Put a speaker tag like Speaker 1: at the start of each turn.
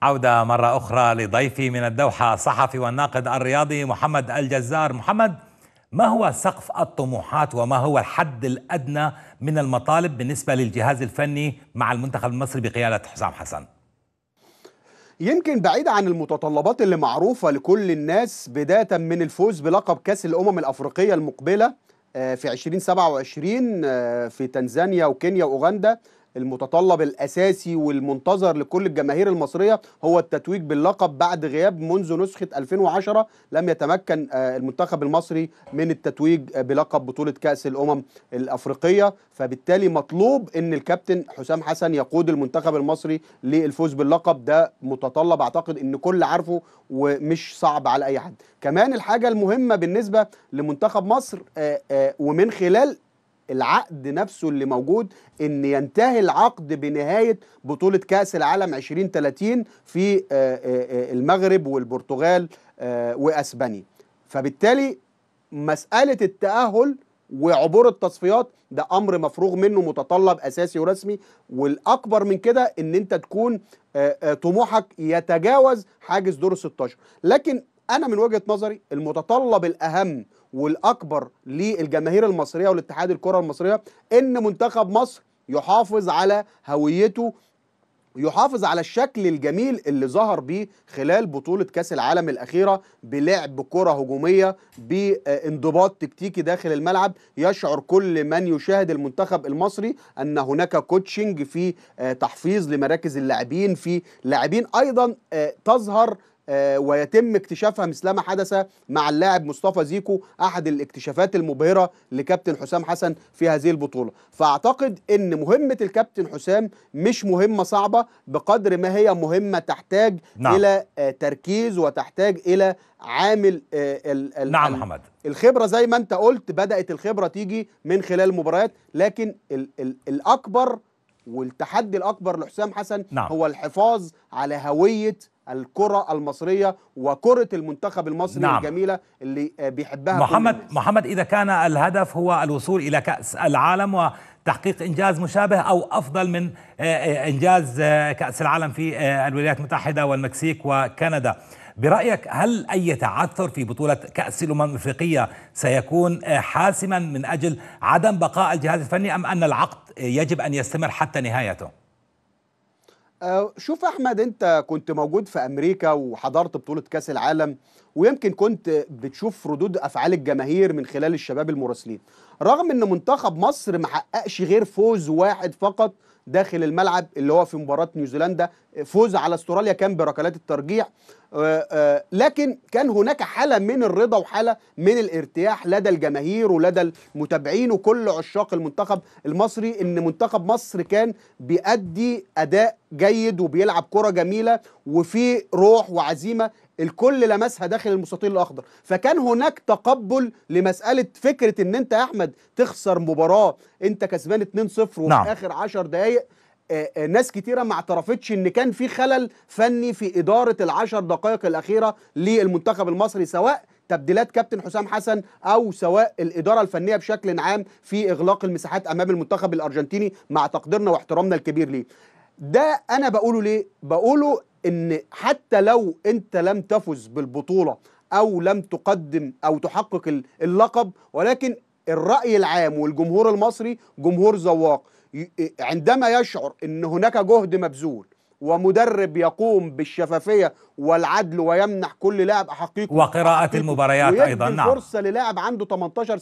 Speaker 1: عودة مرة أخرى لضيفي من الدوحة الصحفي والناقد الرياضي محمد الجزار محمد ما هو سقف الطموحات وما هو الحد الأدنى من المطالب بالنسبة للجهاز الفني مع المنتخب المصري بقيادة حسام حسن
Speaker 2: يمكن بعيد عن المتطلبات اللي معروفة لكل الناس بداية من الفوز بلقب كأس الأمم الأفريقية المقبلة في 2027 في تنزانيا وكينيا وأوغندا المتطلب الاساسي والمنتظر لكل الجماهير المصريه هو التتويج باللقب بعد غياب منذ نسخه 2010 لم يتمكن المنتخب المصري من التتويج بلقب بطوله كاس الامم الافريقيه فبالتالي مطلوب ان الكابتن حسام حسن يقود المنتخب المصري للفوز باللقب ده متطلب اعتقد ان كل عارفه ومش صعب على اي حد كمان الحاجه المهمه بالنسبه لمنتخب مصر ومن خلال العقد نفسه اللي موجود ان ينتهي العقد بنهايه بطوله كاس العالم 2030 في المغرب والبرتغال واسبانيا فبالتالي مساله التاهل وعبور التصفيات ده امر مفروغ منه متطلب اساسي ورسمي والاكبر من كده ان انت تكون طموحك يتجاوز حاجز دور ال 16 لكن انا من وجهه نظري المتطلب الاهم والاكبر للجماهير المصريه والاتحاد الكره المصريه ان منتخب مصر يحافظ على هويته يحافظ على الشكل الجميل اللي ظهر بيه خلال بطولة كأس العالم الأخيرة بلعب كرة هجومية بانضباط تكتيكي داخل الملعب يشعر كل من يشاهد المنتخب المصري أن هناك كوتشنج في تحفيظ لمراكز اللاعبين في لاعبين أيضا تظهر آه ويتم اكتشافها مثلما حدث مع اللاعب مصطفى زيكو احد الاكتشافات المبهره لكابتن حسام حسن في هذه البطوله فاعتقد ان مهمه الكابتن حسام مش مهمه صعبه بقدر ما هي مهمه تحتاج نعم. الى آه تركيز وتحتاج الى عامل آه
Speaker 1: ال ال نعم محمد
Speaker 2: الخبره زي ما انت قلت بدات الخبره تيجي من خلال المباريات لكن ال ال الاكبر والتحدي الاكبر لحسام حسن نعم. هو الحفاظ على هويه الكرة المصرية وكرة المنتخب المصري نعم. الجميلة اللي بيحبها
Speaker 1: محمد محمد إذا كان الهدف هو الوصول إلى كأس العالم وتحقيق إنجاز مشابه أو أفضل من إنجاز كأس العالم في الولايات المتحدة والمكسيك وكندا برأيك هل أي تعثر في بطولة كأس الأمم الأفريقية سيكون حاسما من أجل عدم بقاء الجهاز الفني أم أن العقد يجب أن يستمر حتى نهايته؟
Speaker 2: شوف احمد انت كنت موجود في امريكا وحضرت بطوله كاس العالم ويمكن كنت بتشوف ردود افعال الجماهير من خلال الشباب المراسلين رغم ان منتخب مصر ما حققش غير فوز واحد فقط داخل الملعب اللي هو في مباراه نيوزيلندا فوز على استراليا كان بركلات الترجيح لكن كان هناك حاله من الرضا وحاله من الارتياح لدى الجماهير ولدى المتابعين وكل عشاق المنتخب المصري ان منتخب مصر كان بيأدي اداء جيد وبيلعب كره جميله وفي روح وعزيمه الكل لمسها داخل المستطيل الاخضر فكان هناك تقبل لمساله فكره ان انت يا احمد تخسر مباراه انت كسبان 2-0 وفي نعم. اخر 10 دقائق ناس كتيرة ما اعترفتش ان كان في خلل فني في ادارة العشر دقائق الاخيرة للمنتخب المصري سواء تبديلات كابتن حسام حسن او سواء الاداره الفنيه بشكل عام في اغلاق المساحات امام المنتخب الارجنتيني مع تقديرنا واحترامنا الكبير ليه ده انا بقوله ليه بقوله ان حتى لو انت لم تفز بالبطوله او لم تقدم او تحقق اللقب ولكن الراي العام والجمهور المصري جمهور ذواق عندما يشعر ان هناك جهد مبذول ومدرب يقوم بالشفافيه والعدل ويمنح كل لاعب احقيقه
Speaker 1: وقراءه المباريات ايضا
Speaker 2: نعم فرصه للاعب عنده 18